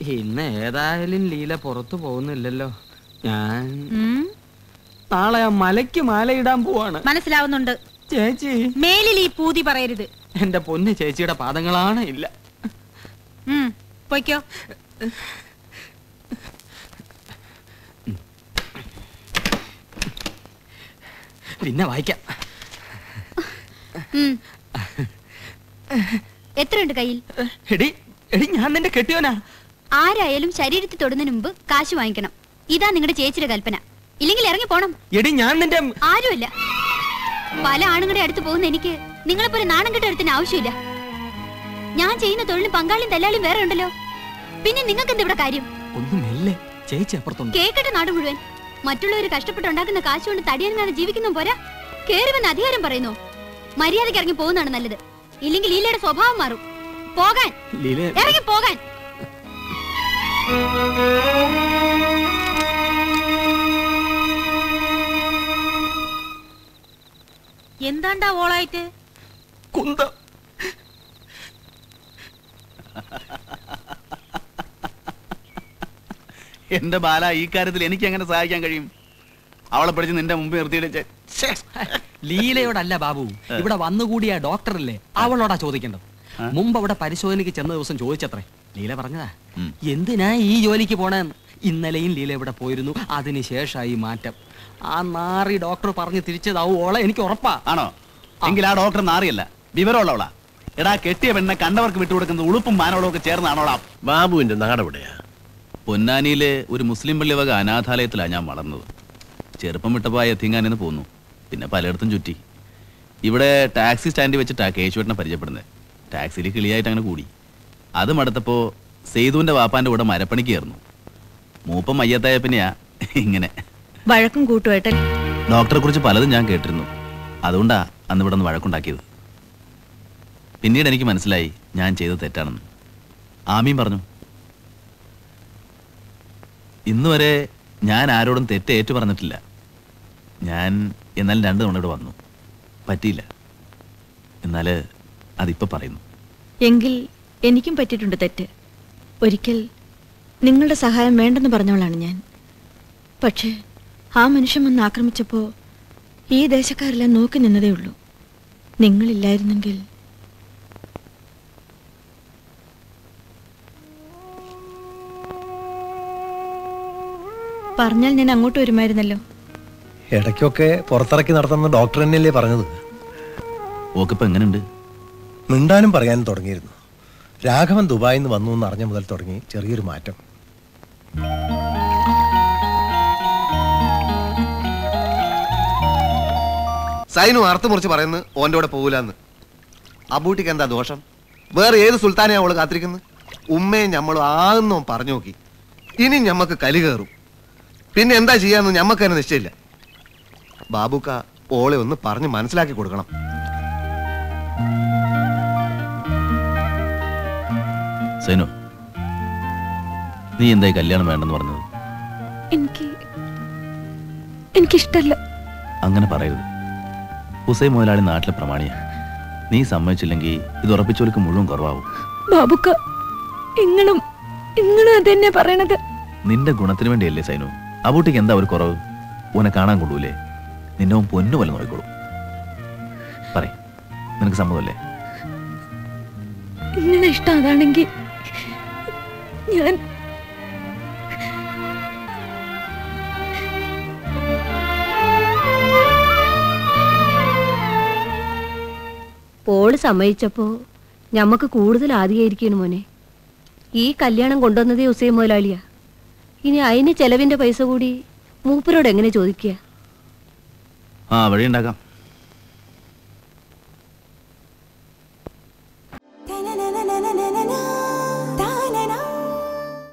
ഇന്ന് ഏതായാലും ലീല പുറത്തു പോകുന്നില്ലല്ലോ ഞാൻ ഉം, നാളെ ആ മലയ്ക്ക് മാലയിടാൻ പോവാണ് മനസ്സിലാവുന്നുണ്ട് ചേച്ചി മേലിൽ ഈ പൂതി പറയരുത് എന്റെ പൊന്ന് ചേച്ചിയുടെ പാദങ്ങളാണ് ഇല്ല ഉം, പൊയ്ക്കോ പിന്നെ വായിക്കാം ഉം. എത്രയുണ്ട് കയ്യിൽ എടി എടി ഞാൻ നിന്റെ കെട്ടിയോനാ ആരായാലും ശരീരത്തിൽ തൊടുന്നതിന് മുമ്പ് കാശ് വാങ്ങിക്കണം ഇതാ നിങ്ങളുടെ ചേച്ചിയുടെ കൽപ്പന ഇല്ലെങ്കിൽ ഇറങ്ങി പോണം എടി ഞാൻ നിന്റെ ആരുമല്ല പല ആണുങ്ങളുടെ അടുത്ത് പോകുന്ന എനിക്ക് നിങ്ങളെപ്പോലെ നാണം കെട്ട ഒരുത്തിന് ആവശ്യമില്ല ഞാൻ ചെയ്യുന്ന തൊഴിലും പങ്കാളിയും തല്ലാളിയും വേറെ ഉണ്ടല്ലോ പിന്നെ നിങ്ങൾക്ക് എന്താ ഇവിടെ കാര്യം ഒന്ന് മെല്ലെ ചേച്ചി അപ്പുറത്തുണ്ട് കേക്കട്ടെ നാട് മുഴുവൻ മറ്റുള്ളവർ കഷ്ടപ്പെട്ടുണ്ടാക്കുന്ന കാശ് കൊണ്ട് തടിയാനാണ് ജീവിക്കുന്ന പോരാ കേറി വന്ന് അധികാരം പറയുന്നു മര്യാദയ്ക്ക് ഇറങ്ങി പോകുന്നതാണ് നല്ലത് ഇല്ലെങ്കിൽ ലീലയുടെ സ്വഭാവം മാറും പോകാൻ ലീല ഇറങ്ങി പോകാൻ എന്താണ്ടാ ഓളായിട്ട് കുന്തം എന്റെ ബാല ഈ കാര്യത്തിൽ എനിക്ക് എങ്ങനെ സഹായിക്കാൻ കഴിയും അവളെ പിടിച്ച് നിന്റെ മുമ്പ് നിർത്തിയിട്ട് ഛെ, ലീലയോടല്ല ബാബു ഇവിടെ വന്നുകൂടിയ ഡോക്ടറല്ലേ അവളോടാ ചോദിക്കേണ്ടത് ആ? മുമ്പ് അവിടെ പരിശോധനയ്ക്ക് ചെന്ന ദിവസം ചോദിച്ചത്രേ ലീല പറഞ്ഞതാ ഉം. എന്തിനാ ഈ ജോലിക്ക് പോണേന്ന് ഇന്നലെയും ലീല ഇവിടെ പോയിരുന്നു അതിനുശേഷമായി മാറ്റം ആ നാറി ഡോക്ടർ പറഞ്ഞു തിരിച്ചതാവും ഓളെ എനിക്ക് ഉറപ്പാ ആണോ എങ്കിൽ ആ ഡോക്ടർ നാറിയല്ല വിവരമുള്ളവളാ എടാ കെട്ടിയ പെണ്ണെ കണ്ടവർക്ക് വിട്ടുകൊടുക്കുന്നത് ഉളുപ്പും മാനവളും ഒക്കെ ചേർന്നാണോളാ ബാബുവിന്റെ നാടെവിടെയാ പൊന്നാനിയിലെ ഒരു മുസ്ലിം പള്ളി വക അനാഥാലയത്തിലാണ് ഞാൻ വളർന്നത് ചെറുപ്പം വിട്ടപ്പോൾ എത്തിങ്ങാനെന്ന് പോന്നു പിന്നെ പലയിടത്തും ചുറ്റി ഇവിടെ ടാക്സി സ്റ്റാൻഡിൽ വെച്ചിട്ടാ കേശുവേട്ടനെ പരിചയപ്പെടുന്നത് ടാക്സിയിൽ കിളിയായിട്ട് അങ്ങനെ കൂടി അത് മടുത്തപ്പോൾ സെയ്തുവിന്റെ വാപ്പാന്റെ കൂടെ മരപ്പണിക്ക് കയറുന്നു മൂപ്പം മയ്യത്തായ പിന്നെയാ ഇങ്ങനെ വഴക്കും കൂട്ടുമായിട്ടൻ ഡോക്ടറെ കുറിച്ച് പലതും ഞാൻ കേട്ടിരുന്നു അതുകൊണ്ടാ അന്ന് ഇവിടെ നിന്ന് വഴക്കുണ്ടാക്കിയത് പിന്നീട് എനിക്ക് മനസ്സിലായി ഞാൻ ചെയ്തത് തെറ്റാണെന്ന് ആമീൻ പറഞ്ഞു ഇന്ന് വരെ ഞാൻ ആരോടും തെറ്റ് ഏറ്റു പറഞ്ഞിട്ടില്ല ഞാൻ എന്നാൽ രണ്ട് തവണ ഇവിടെ വന്നു പറ്റിയില്ല എന്നാൽ അതിപ്പോൾ പറയുന്നു എങ്കിൽ എനിക്കും പറ്റിയിട്ടുണ്ട് തെറ്റ് ഒരിക്കൽ നിങ്ങളുടെ സഹായം വേണ്ടെന്ന് പറഞ്ഞവളാണ് ഞാൻ പക്ഷേ ആ മനുഷ്യൻ വന്ന് ആക്രമിച്ചപ്പോൾ ഈ ദേശക്കാരെല്ലാം നോക്കി നിന്നതേ ഉള്ളൂ നിങ്ങളില്ലായിരുന്നെങ്കിൽ പറഞ്ഞാൽ ഞാൻ അങ്ങോട്ട് വരുമായിരുന്നല്ലോ ഇടയ്ക്കൊക്കെ പുറത്തിറക്കി നടത്തുന്ന ഡോക്ടർ തന്നെയല്ലേ പറഞ്ഞത് ഓക്കിപ്പോൾ എങ്ങനെയുണ്ട് മിണ്ടാനും പറയാനും തുടങ്ങിയിരുന്നു രാഘവൻ ദുബായിൽ നിന്ന് വന്നു എന്ന് അറിഞ്ഞ മുതൽ തുടങ്ങി ചെറിയൊരു മാറ്റം സൈനു അർത്ഥം മുറിച്ച് പറയുന്നത് ഓൻ്റെ കൂടെ പോകൂലെന്ന് അബൂട്ടിക്ക് എന്താ ദോഷം വേറെ ഏത് സുൽത്താനെ അവള് കാത്തിരിക്കുന്നത് ഉമ്മയും ഞമ്മളും ആകുന്നോ പറഞ്ഞു നോക്കി ഇനി ഞമ്മക്ക് കലി കയറും പിന്നെ എന്താ ചെയ്യാന്ന് ഞമ്മക്ക് തന്നെ നിശ്ചയില്ല ബാബുക്ക ഓളെ ഒന്ന് പറഞ്ഞ് മനസ്സിലാക്കി കൊടുക്കണം സൈനു നീ എന്തായി കല്യാണം വേണ്ടെന്ന് പറഞ്ഞത് എനിക്ക് എനിക്കിഷ്ടല്ല അങ്ങനെ പറയരുത് ഹുസൈൻ മുതലാളി നാട്ടിലെ പ്രമാണിയാ നീ സമ്മതിച്ചില്ലെങ്കിൽ ഇത് ഉറപ്പിച്ചവർക്ക് മുഴുവൻ കുറവാകും ബാബുക്ക ഇങ്ങളും ഇങ്ങളും അതെന്നെ പറയണത് നിന്റെ ഗുണത്തിന് വേണ്ടിയല്ലേ സൈനു അബൂട്ടിക്ക് എന്താ ഒരു കുറവ് ഓനെ കാണാൻ കൊള്ളൂലേ നിന്നെ അവൻ പൊന്നു പോലെ നോക്കിക്കോളും പറ നിനക്ക് സമ്മതമല്ലേ നിങ്ങളെ ഇഷ്ടം അതാണെങ്കിൽ ഞാൻ പോള് സമ്മതിച്ചപ്പോ ഞമ്മക്ക് കൂടുതൽ ആധികായിരിക്കുന്നു മോനെ ഈ കല്യാണം കൊണ്ടുവന്നതേ ഉസൈൻ മുതലാളിയാ ഇനി അതിന് ചെലവിന്റെ പൈസ കൂടി മൂപ്പരോട് എങ്ങനെ ചോദിക്കുക ആ വഴിയുണ്ടാക്കാം